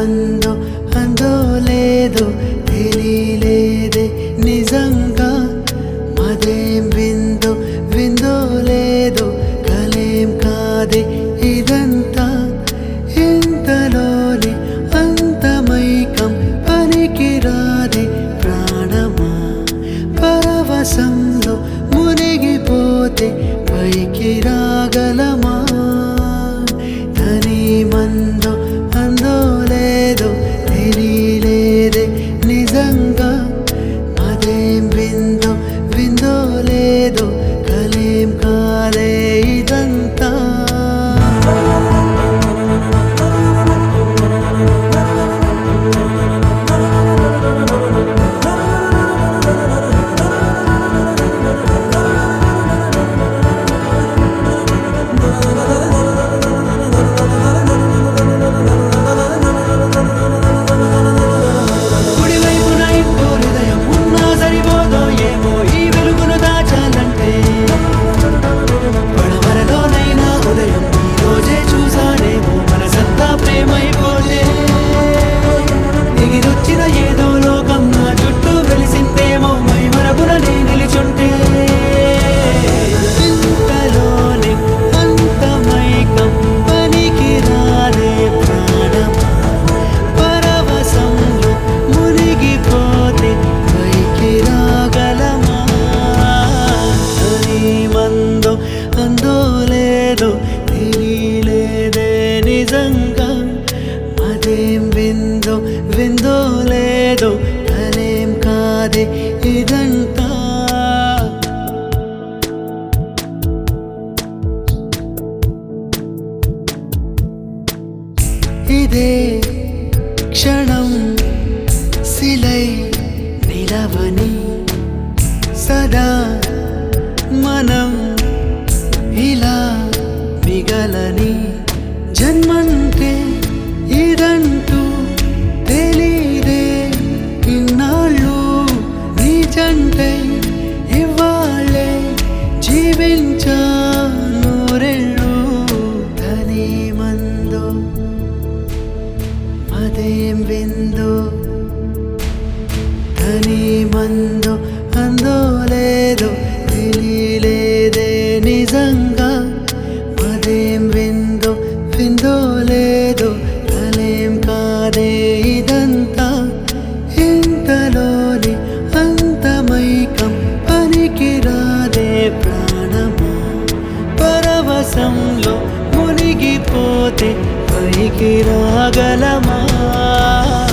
మందో అందో లేదో తెలియలేదే నిజంగా మదేం విందో విందో లేదో కలేం కాదే ఇదంతా ఇంతలోనే అంతమైకం పనికిరాదే ప్రాణమా పరవశంలో మునిగిపోతే పైకి రాగలమా తని మందో అందో లేదో తెలియలేదే నిజంగా అదేం విందో విందో లేదో కలేం కాదే ఇదంతా కుడివైపున ఇంకో హృదయం ఉన్నా సరిపోదో ఏమో ఈ వెలుగును దాచాలంటే పడమరలోనైనా ఉదయం ఈ రోజే చూసానేమో మనసంతా ప్రేమైపోతే ఎగిరొచ్చిన ఏదో లోకం నా చుట్టూ వెలిసిందేమో మై మరపుననే నిలిచుంటే ఇంతలోనే అంతమైకం పనికి రాదే ప్రాణమా పరవశంలో మునిగిపోతే పైకి రాగలమా అని మందో అందో లేదో తెలియలేదే నిజంగా అదేం విందో విందో లేదో కలేం కాదే ఇదంతా ఇదే క్షణం శిలై నిలవని సదా మనం ఇలా మిగలని జన్మంటే ఇదంటూ తెలీదే ఇన్నాళ్ళు నిజంటై ఇవాళ్ళే జీవించా నూరెళ్ళు ధని మందో అదేం విందో ధని మందో అందో లేదో తెలియలేదే నిజంగా అదేం విందో విందో లేదో కలేం కాదే ఇదంతా ఇంతలోని అంతమైకం పనికి రాదే ప్రాణమా పరవశంలో మునిగిపోతే పైకి రాగలమా